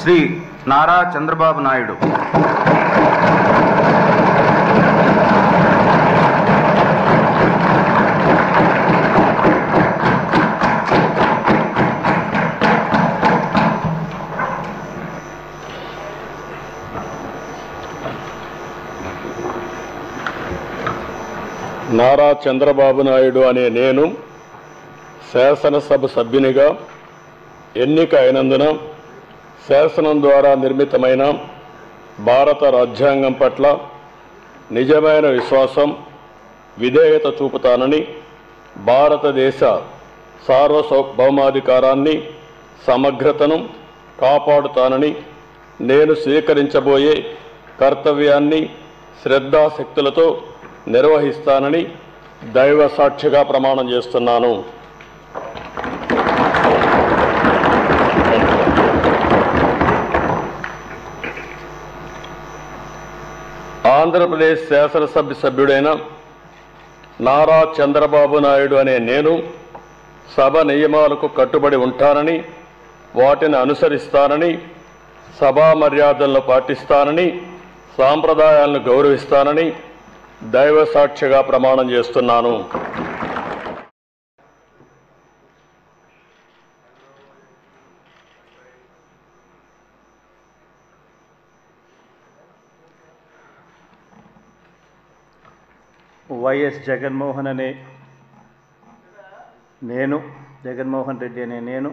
శ్రీ నారా చంద్రబాబు నాయుడు నారా చంద్రబాబు నాయుడు అనే నేను శాసనసభ సభ్యునిగా ఎన్నిక అయినందున శాసనం ద్వారా నిర్మితమైన భారత రాజ్యాంగం పట్ల నిజమైన విశ్వాసం విధేయత చూపుతానని భారతదేశ సార్వభౌమాధికారాన్ని సమగ్రతను కాపాడుతానని నేను స్వీకరించబోయే కర్తవ్యాన్ని శ్రద్ధాశక్తులతో నిర్వహిస్తానని దైవ సాక్షిగా ప్రమాణం చేస్తున్నాను ఆంధ్రప్రదేశ్ శాసనసభ్య సభ్యుడైన నారా చంద్రబాబు నాయుడు అనే నేను సభ నియమాలకు కట్టుబడి ఉంటానని వాటిని అనుసరిస్తానని సభా మర్యాదలను పాటిస్తానని సాంప్రదాయాలను గౌరవిస్తానని దైవ సాక్షిగా ప్రమాణం చేస్తున్నాను వైఎస్ జగన్మోహన్ అనే నేను జగన్మోహన్ రెడ్డి అనే నేను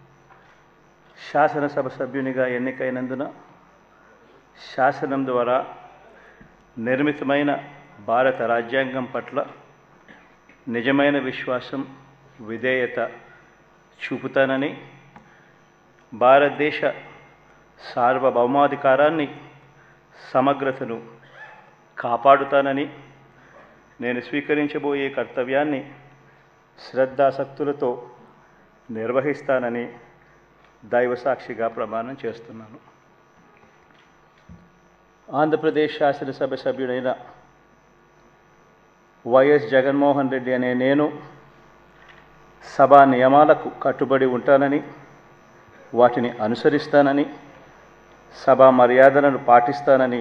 శాసనసభ సభ్యునిగా ఎన్నికైనందున శాసనం ద్వారా నిర్మితమైన భారత రాజ్యాంగం పట్ల నిజమైన విశ్వాసం విధేయత చూపుతానని భారతదేశ సార్వభౌమాధికారాన్ని సమగ్రతను కాపాడుతానని నేను స్వీకరించబోయే కర్తవ్యాన్ని శ్రద్ధాసక్తులతో నిర్వహిస్తానని దైవసాక్షిగా ప్రమాణం చేస్తున్నాను ఆంధ్రప్రదేశ్ శాసనసభ సభ్యుడైన వైఎస్ జగన్మోహన్ రెడ్డి అనే నేను సభా నియమాలకు కట్టుబడి ఉంటానని వాటిని అనుసరిస్తానని సభా మర్యాదలను పాటిస్తానని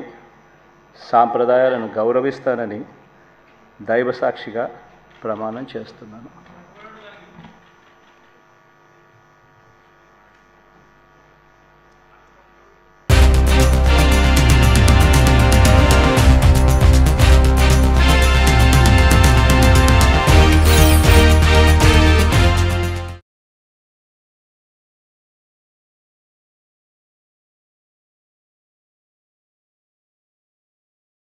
సాంప్రదాయాలను గౌరవిస్తానని దైవసాక్షిగా ప్రమాణం చేస్తున్నాను